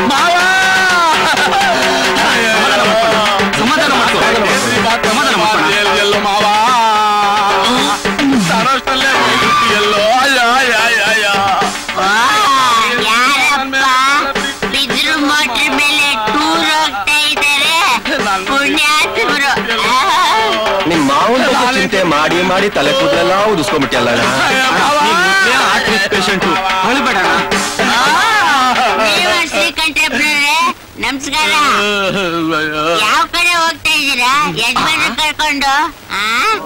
ಸಮಾಧಾನ ಮಾಡ್ಕೊ ಸಮಾಧಾನ ಮಾಡ್ಕೊ ಎಲ್ಲೋ ಮಾವ ಸರೋಷ್ಟಲ್ಲೇ ಎಲ್ಲೋ ಅಯ್ಯ ಅಯ್ಯ ಅಯ್ಯ ಅಯ್ಯ ಯಾರಪ್ಪ ಬಿದ್ರು ಮೋಟ್ರ್ ಮೇಲೆ ಟೂರ್ ಹೋಗ್ತಾ ಇದ್ದಾರೆ ಪುಣ್ಯಾತ್ಮರು ನಿಮ್ ಮಾವನ ಬಗ್ಗೆ ಚಿಂತೆ ಮಾಡಿ ಮಾಡಿ ತಲೆ ಕೂದಲೆಲ್ಲ ಉದಿಸ್ಕೊಂಡ್ಬಿಟ್ಟಿಯಲ್ಲ ಪೇಷಂಟು ಅಳ್ಬೇಡ ಶ್ರೀಕಂಠಪ್ಪನವ್ರೆ ನಮಸ್ಕಾರ ಯಾವ ಕಡೆ ಹೋಗ್ತಾ ಇದ್ದೀರಾ ಯಜಮಾನ ಕರ್ಕೊಂಡು ಆ?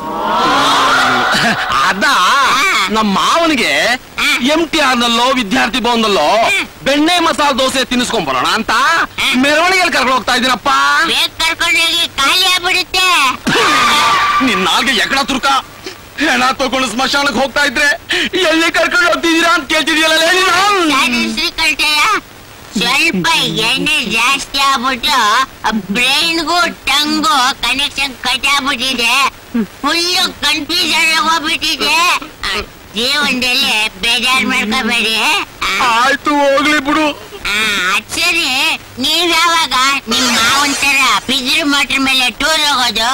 ಅದ ನಮ್ಮ ಮಾವನಿಗೆ ಎಂ ಟಿ ಆರ್ ನಲ್ಲೋ ವಿದ್ಯಾರ್ಥಿ ಭವನದಲ್ಲೋ ಬೆಣ್ಣೆ ಮಸಾಲ ದೋಸೆ ತಿನ್ನಿಸ್ಕೊಂಡ್ ಬರೋಣ ಅಂತ ಮೆರವಣಿಗೆಯಲ್ಲಿ ಕರ್ಕೊಂಡು ಹೋಗ್ತಾ ಇದ್ದೀನಪ್ಪ ಬೇಗ ಕರ್ಕೊಂಡು ಹೋಗಿ ಖಾಲಿ ಆಗ್ಬಿಡುತ್ತೆ ನಿನ್ ನಾಲ್ಗೆ ಎಕಡ ತುರ್ಕ ಹೆಣ ತಗೊಂಡು ಸ್ಮಶಾನಕ್ಕೆ ಹೋಗ್ತಾ ಇದ್ರೆ ಎಲ್ಲಿ ಕರ್ಕೊಂಡು ಹೋಗ್ತಿದ್ದೀರಾ ಅಂತ ಕೇಳ್ತಿದ್ಯಲ್ಲ ಲೇ ನೀನು? ನಾನು ಶ್ರೀಕಂಠಯ್ಯ ಸ್ವಲ್ಪ ಎಣ್ಣೆ ಜಾಸ್ತಿ ಆಗ್ಬಿಟ್ಟು ಬ್ರೈನ್ಗೂ ಟಂಗು ಕನೆಕ್ಷನ್ ಕಟ್ ಆಗ್ಬಿಟ್ಟಿದೆ ಫುಲ್ಲು ಕನ್ಫ್ಯೂಷನ್ ಹೋಗ್ಬಿಟ್ಟಿದೆ ಆ, ಜೀವನದಲ್ಲಿ ಬೇಜಾರ್ ಮಾಡ್ಕೋಬೇಡಿ ಆ, ಆಯ್ತು ಹೋಗ್ಲಿ ಬಿಡು ಆ, ಅದ್ ಸರಿ ನೀವ್ ಯಾವಾಗ ನಿಮ್ ಮಾವನ್ ತರ ಬಿದಿರು ಮೋಟ್ರ್ ಮೇಲೆ ಟೂರ್ ಹೋಗೋದು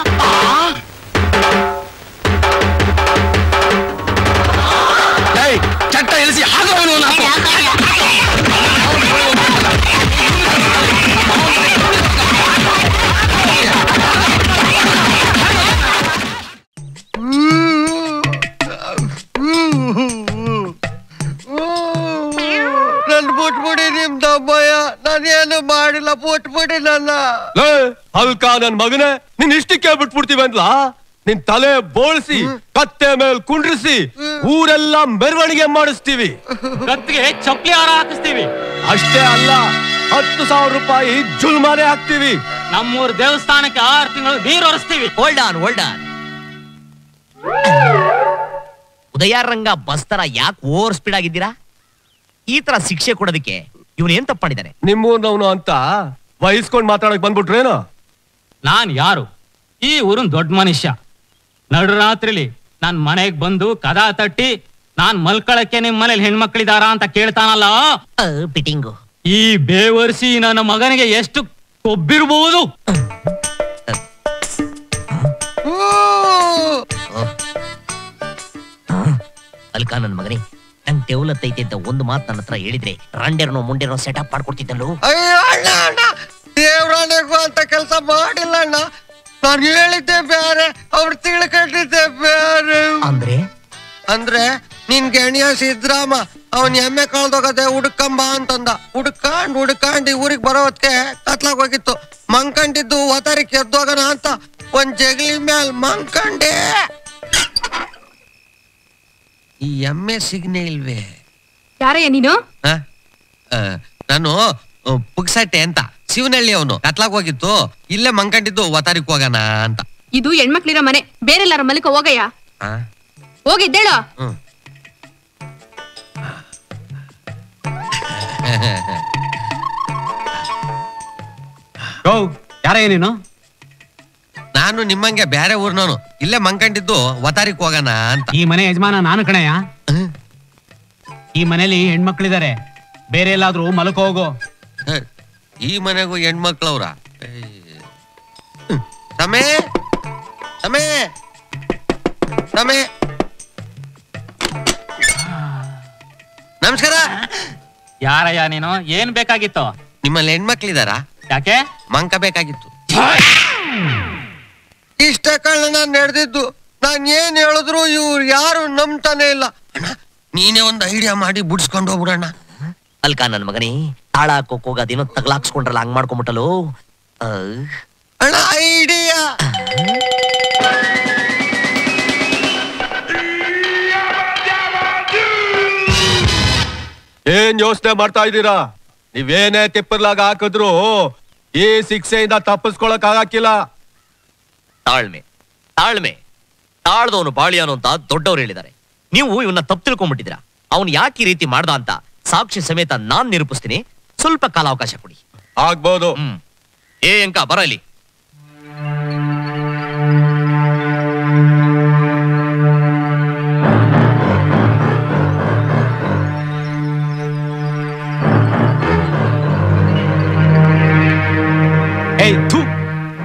ಏಯ್ ಚಟ್ಟ ಇಳಿಸಿ ಹಾಗವನು ನನ್ ಬಿಟ್ಬಿಡಿ ನಿಮ್ ದಮ್ಮಯ್ಯ ನಾನೇನು ಮಾಡಿಲ್ಲ ಬಿಟ್ಬಿಡಿ ನನ್ನ ಲೇ, ಹಲ್ಕ ನನ್ ಮಗನೇ ನಿನ್ ಇಷ್ಟಕ್ಕೆ ಬಿಟ್ಬಿಡ್ತೀವಿ ಅಂದ್ಲಾ ನಿನ್ ತಲೆ ಬೋಳ್ಸಿ ಕತ್ತೆ ಮೇಲ್ ಕುಂಡ್ರಿಸಿ ಊರೆಲ್ಲ ಮೆರವಣಿಗೆ ಮಾಡಿಸ್ತೀವಿ ಕತ್ತಿಗೆ ಚಪ್ಪಲಿ ಹಾರ ಹಾಕಿಸ್ತೀವಿ ಅಷ್ಟೇ ಅಲ್ಲ ಹತ್ತು ಸಾವಿರ ರೂಪಾಯಿ ಜುಲ್ಮಾನೆ ಹಾಕ್ತೀವಿ ನಮ್ಮೂರ್ ದೇವಸ್ಥಾನಕ್ಕೆ ಆರು ತಿಂಗಳು ನೀರು ಒರೆಸ್ತೀವಿ ಹೋಲ್ಡ್ ಆನ್ ಹೋಲ್ಡ್ ಆನ್ ಉದಯಾರಂಗ ಬಸ್ ತರ ಯಾಕೆ ಓವರ್ ಸ್ಪೀಡ್ ಆಗಿದ್ದೀರಾ ಈ ತರ ಶಿಕ್ಷೆ ಕೊಡೋದಕ್ಕೆ ಇವನು ಏನ್ ತಪ್ಪು ಮಾಡಿದ್ದಾನೆ ನಿಮ್ಮೂರ್ನವನು ಅಂತ ವಹಿಸ್ಕೊಂಡ್ ಮಾತಾಡಕ್ ಬಂದ್ಬಿಟ್ರೇನು ನಾನ್ ಯಾರು ಈ ಊರಿನ ದೊಡ್ಡ ಮನುಷ್ಯ ನಡುರಾತ್ರಿಲಿ ನಾನ್ ಮನೆಗ್ ಬಂದು ಕದ ತಟ್ಟಿ ನಾನ್ ಮಲ್ಕೊಳಕ್ಕೆ ನಿಮ್ ಮನೇಲಿ ಹೆಣ್ಮಕ್ಳಿದಾರ ಅಂತ ಕೇಳ್ತಾನಲ್ಲ ಪಿಟಿಂಗು ಈ ಬೇವರ್ಸಿ ನನ್ನ ಮಗನಿಗೆ ಎಷ್ಟು ಕೊಬ್ಬಿರ್ಬಹುದು ಅಲ್ಕ ನನ್ ಮಗನೇ ನಂಗ್ ತೆವಲತ್ತೈತೆ ಅಂತ ಒಂದು ಮಾತು ನನ್ನ ಹತ್ರ ಹೇಳಿದ್ರೆ ರಂಡೆರ್ನೋ ಮುಂಡೆರ್ನೋ ಸೆಟಪ್ ಮಾಡ್ಕೊಡ್ತಿದ್ದಲ್ಲೋ ಅಯ್ಯೋ ಅಣ್ಣ ಅಣ್ಣ ದೇವ್ರಾಣೆಗೂ ಅಂತ ಕೆಲಸ ಮಾಡಿಲ್ಲ ಅಣ್ಣ ನಾನು ಹೇಳಿದ್ದೆ ಬೇರೆ ಅವ್ರು ತಿಳ್ಕೊಂಡಿದ್ದೆ ಬೇರೆ ಅಂದ್ರೆ ಅಂದ್ರೆ ನಿನ್ ಗೆಣಿಯ ಸಿದ್ರಾಮ ಅವನ್ ಎಮ್ಮೆ ಕಳ್ದೋಗದೆ ಹುಡ್ಕಂಬ ಅಂತಂದ ಹುಡ್ಕಾಂಡ್ ಹುಡ್ಕಾಂಡ್ ಈ ಊರಿಗೆ ಬರೋದಕ್ಕೆ ಕತ್ಲಾಗ್ ಹೋಗಿತ್ತು ಮಂಕಂಡಿದ್ದು ಒತಾರಿಕ್ ಎದ್ದೋಗನ ಅಂತ ಒಂದ್ ಜಗಲಿ ಮ್ಯಾಲ್ ಮಂಕಂಡೆ ಈ ಎಮ್ಮೆ ಸಿಗ್ನೆ ಇಲ್ವೇ ಯಾರಯ್ಯ ನೀನು ಆ? ಆ, ನಾನು ಆ, ಪುಗ್ಸಟ್ಟೆ ಅಂತ ಶಿವನಹಳ್ಳಿ ಅವನು ಕತ್ಲಾಗ್ ಹೋಗಿತ್ತು ಇಲ್ಲೇ ಮಂಕಂಡಿದ್ದು ಒತಾರಿಕ್ ಹೋಗಣ ಅಂತ ಇದು ಹೆಣ್ಮಕ್ಳಿರೋ ಮನೆ ಬೇರೆಲ್ಲಾರ ಮಲಿಕ ಹೋಗಯ್ಯ ಆ? ಹೋಗಿದ್ದೇಳೋ ಹ್ಮ್. ಯಾರೇ ನೀನು ನಾನು ನಿಮ್ಮಂಗೆ ಬೇರೆ ಊರ್ನವನು ಇಲ್ಲೇ ಮಂಕಂಡಿದ್ದು ಒತಾರಿಕ್ ಹೋಗಣ ಅಂತ ಈ ಮನೆ ಯಜಮಾನ ನಾನು ಕಣಯ್ಯ ಹ್ಮ್. ಈ ಮನೇಲಿ ಹೆಣ್ಮಕ್ಳಿದಾರೆ ಬೇರೆ ಎಲ್ಲಾದ್ರೂ ಮಲಕ ಹೋಗೋ ಹ, ಈ ಮನೆಗೂ ಹೆಣ್ಮಕ್ಳವ್ರ ಸಮೇ ಸಮೇ ಸಮೇ ನಮಸ್ಕಾರ ಯಾರಯ್ಯ ನೀನು ಏನ್ ಬೇಕಾಗಿತ್ತು ನಿಮ್ಮಲ್ಲಿ ಹೆಣ್ಮಕ್ಳಿದಾರ ಯಾಕೆ ಮಂಕ ಬೇಕಾಗಿತ್ತು ಇಷ್ಟ ಕಳ್ಳ ನಡೆದಿದ್ದು ನಾನ್ ಏನ್ ಹೇಳಿದ್ರು ಇವ್ರು ಯಾರು ನಂಬ್ತಾನೆ ಇಲ್ಲ ಅಣ್ಣ ನೀನೇ ಒಂದು ಐಡಿಯಾ ಮಾಡಿ ಬಿಡಿಸ್ಕೊಂಡು ಹೋಗ್ಬಿಡಣ್ಣ ಅಲ್ಕ ನನ್ ಮಗನೇ ತಾಳ ಹಾಕೋಕ್ ಹೋಗ ಅದೇನೋ ತಗ್ಲಾಕ್ಸ್ಕೊಂಡ್ರಲ್ಲ ಹಂಗ್ ಮಾಡ್ಕೊಂಬಿಟ್ಟಲು ಅಣ್ಣ ಐಡಿಯಾ ಏನ್ ಯೋಚನೆ ಮಾಡ್ತಾ ಇದ್ದೀರಾ ನೀವೇನೇ ತಿಪ್ಪರ್ಲಾಗ ಹಾಕಿದ್ರು ಈ ಶಿಕ್ಷೆಯಿಂದ ತಪ್ಪಿಸ್ಕೊಳಕ್ ಆಗಾಕಿಲ್ಲ ತಾಳ್ಮೆ ತಾಳ್ಮೆ ತಾಳ್ದವನು ಬಾಳಿಯಾನು ಅಂತ ದೊಡ್ಡವ್ರು ಹೇಳಿದ್ದಾರೆ ನೀವು ಇವನ್ನ ತಪ್ಪು ತಿಳ್ಕೊಂಡ್ಬಿಟ್ಟಿದ್ದೀರಾ ಅವ್ನು ಯಾಕೆ ಈ ರೀತಿ ಮಾಡ್ದ ಅಂತ ಸಾಕ್ಷಿ ಸಮೇತ ನಾನ್ ನಿರೂಪಿಸ್ತೀನಿ ಸ್ವಲ್ಪ ಕಾಲಾವಕಾಶ ಕೊಡಿ ಆಗ್ಬೋದು ಹ್ಮ್ ಏ ಅಂಕ ಬರ ಇಲ್ಲಿ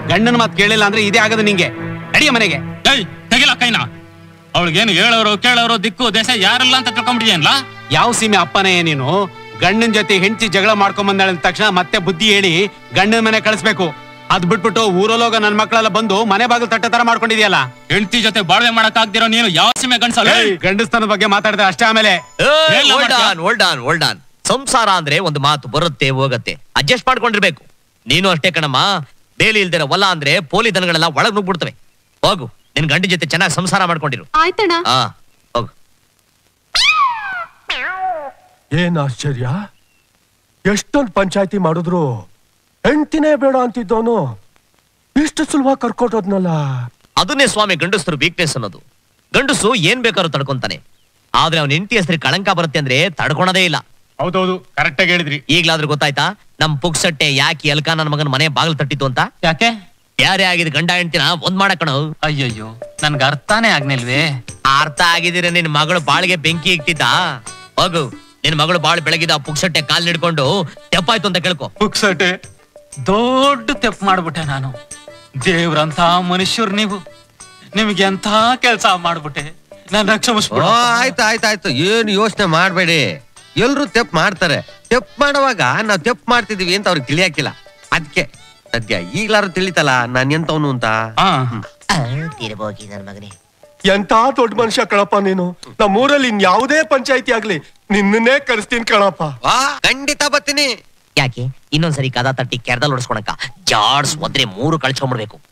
ಗಂಡನ ಮಾತು ಕೇಳಿಲ್ಲ ಅಂದ್ರೆ ಇದೇ ಆಗದು ನಿಂಗೆ ನಡಿಯ ಮನೆಗೆ ಏಯ್ ತೆಗಿಲ ಕೈನ ಅವಳಿಗೇನು ಹೇಳೋರು ಕೇಳೋರು ದಿಕ್ಕು ದೇಶ ಯಾರಿಲ್ಲ ಅಂತ ತಿಳ್ಕೊಂಡ್ಬಿಟ್ಟಿಯಲ್ಲ ಯಾವ ಸೀಮೆ ಅಪ್ಪನೇ ನೀನು ಗಂಡನ ಜೊತೆ ಹೆಂಡತಿ ಜಗಳ ಮಾಡ್ಕೊಂಡ್ ಬಂದಾಳ ತಕ್ಷಣ ಮತ್ತೆ ಬುದ್ಧಿ ಹೇಳಿ ಗಂಡನ ಮನೆ ಕಳಿಸ್ಬೇಕು ಅದ್ ಬಿಟ್ಬಿಟ್ಟು ಊರಲ್ಲೋಗ ನನ್ ಮಕ್ಕಳೆಲ್ಲ ಬಂದು ಮನೆ ಬಾಗಿಲು ತಟ್ಟೆ ತರ ಮಾಡ್ಕೊಂಡಿದ್ಯಲ್ಲ ಹೆಂಡತಿ ಜೊತೆ ಬಾಳ್ವೆ ಮಾಡಕ್ ಆಗ್ದಿರೋ ನೀನು ಯಾವ ಸೀಮೆ ಗಂಡ್ಸಲ್ಲ ಏಯ್, ಗಂಡಸ್ತನದ ಬಗ್ಗೆ ಮಾತಾಡಿದ್ರೆ ಅಷ್ಟೇ ಆಮೇಲೆ ಎಲ್ಲ ಓಲ್ಡ್ ಮಾಡ್ತೀಯ? On hold on hold on ಸಂಸಾರ ಅಂದ್ರೆ ಒಂದು ಮಾತು ಬರುತ್ತೆ ಹೋಗತ್ತೆ ಅಡ್ಜಸ್ಟ್ ಮಾಡ್ಕೊಂಡಿರ್ಬೇಕು ನೀನು ಅಷ್ಟೇ ಕಣಮ್ಮ ಬೇಲಿ ಇಲ್ದಿರ ಹೊಲ ಅಂದ್ರೆ ಪೋಲಿ ದನಗಳೆಲ್ಲ ಒಳಗ್ ನುಗ್ಬಿಡ್ತವೆ ಹೋಗು ನಿನ್ ಗಂಡ ಜೊತೆ ಚೆನ್ನಾಗಿ ಸಂಸಾರ ಮಾಡ್ಕೊಂಡಿರು ಆಯ್ತಣ್ಣ ಆ ಹೋಗು ಏನ್ ಆಶ್ಚರ್ಯ ಎಷ್ಟೊಂದ್ ಪಂಚಾಯತಿ ಮಾಡಿದ್ರು ಹೆಂಡ್ತಿನೇ ಬೇಡ ಅಂತಿದ್ದವನು ಇಷ್ಟು ಸುಲಭ ಕರ್ಕೊಟ್ಟೋದ್ನಲ್ಲ ಅದನ್ನೇ ಸ್ವಾಮಿ ಗಂಡಸರು ವೀಕ್ನೆಸ್ ಅನ್ನೋದು ಗಂಡಸು ಏನ್ ಬೇಕಾದ್ರೂ ತಡ್ಕೊಂತಾನೆ ಆದ್ರೆ ಅವನ ಹೆಂಡತಿ ಹೆಸರು ಕಳಂಕ ಬರುತ್ತೆ ಅಂದ್ರೆ ತಡ್ಕೊಳದೇ ಇಲ್ಲ ಹೌದೌದು ಕರೆಕ್ಟ್ ಆಗಿ ಹೇಳಿದ್ರಿ ಈಗ್ಲಾದ್ರೂ ಗೊತ್ತಾಯ್ತಾ ನಮ್ ಪುಕ್ಸಟ್ಟೆ ಯಾಕೆ ಎಲ್ಕ ನನ್ನ ಮಗನ ಮನೆ ಬಾಗಿಲು ತಟ್ಟಿತ್ತು ಅಂತ ಯಾಕೆ ಯಾರೇ ಆಗಿದ್ ಗಂಡ ಹೆಂಡ್ತಿನ ಒಂದ್ ಮಾಡಕಣ ಅಯ್ಯಯ್ಯೋ ನನ್ಗೆ ಅರ್ಥನೇ ಆಗ್ನಿಲ್ವೇ ಅರ್ಥ ಆಗಿದ್ರೆ ನಿನ್ ಮಗಳು ಬಾಳಿಗೆ ಬೆಂಕಿ ಇಟ್ಟಿದ್ದ ಹೋಗು ನಿನ್ ಮಗಳು ಬಾಳ್ ಬೆಳಗಿದ ಪುಕ್ಸಟ್ಟೆ ಕಾಲ್ ಹಿಡ್ಕೊಂಡು ತೆಪ್ಪಾಯ್ತು ಅಂತ ಕೇಳ್ಕೊ ಪುಕ್ಸಟೆ ದೊಡ್ಡ ತೆಪ್ಪು ಮಾಡ್ಬಿಟ್ಟೆ ನಾನು ದೇವ್ರಂತ ಮನುಷ್ಯರು ನೀವು ನಿಮ್ಗೆ ಎಂಥ ಕೆಲಸ ಮಾಡ್ಬಿಟ್ಟೆ ನನ್ನ ಓ ಕ್ಷಮಿಸ್ಬಿಡು ಆಯ್ತು ಆಯ್ತು ಆಯ್ತು ಏನು ಯೋಚನೆ ಮಾಡ್ಬೇಡಿ ಎಲ್ರು ತೆಪ್ ಮಾಡ್ತಾರೆ ತೆಪ್ ಮಾಡುವಾಗ ನಾವ್ ತೆಪ್ ಮಾಡ್ತಿದೀವಿ ಅಂತ ಅವ್ರಿಗೆ ತಿಳಿಯಾಕಿಲ್ಲ ಅದಕ್ಕೆ ಸದ್ಯ ಈಗ್ಲಾರು ತಿಳಿತಲ್ಲ ನಾನ್ ಎಂತವನು ಅಂತ ಹಾ ತಿರ್ಬೋಗಿ ನನ್ ಮಗನೇ ಎಂತ ದೊಡ್ಡ ಮನುಷ್ಯ ಕಣಪ್ಪ ನೀನು ನಮ್ಮೂರಲ್ಲಿ ಇನ್ ಯಾವುದೇ ಪಂಚಾಯತಿ ಆಗ್ಲಿ ನಿನ್ನನ್ನೇ ಕರೆಸ್ತೀನಿ ಕಣಪ್ಪ ವಾ ಖಂಡಿತ ಬರ್ತೀನಿ ಯಾಕೆ ಇನ್ನೊಂದ್ಸರಿ ಕದ ತಟ್ಟಿ ಕೆರದಲ್ಲಿ ಹೊಡ್ಸ್ಕೊಳಕ ಜಾಡ್ಸ್ ಒದ್ರೆ ಮೂರು ಕಳ್ಸ್ಕೊಂಡ್ಬಿಡ್ಬೇಕು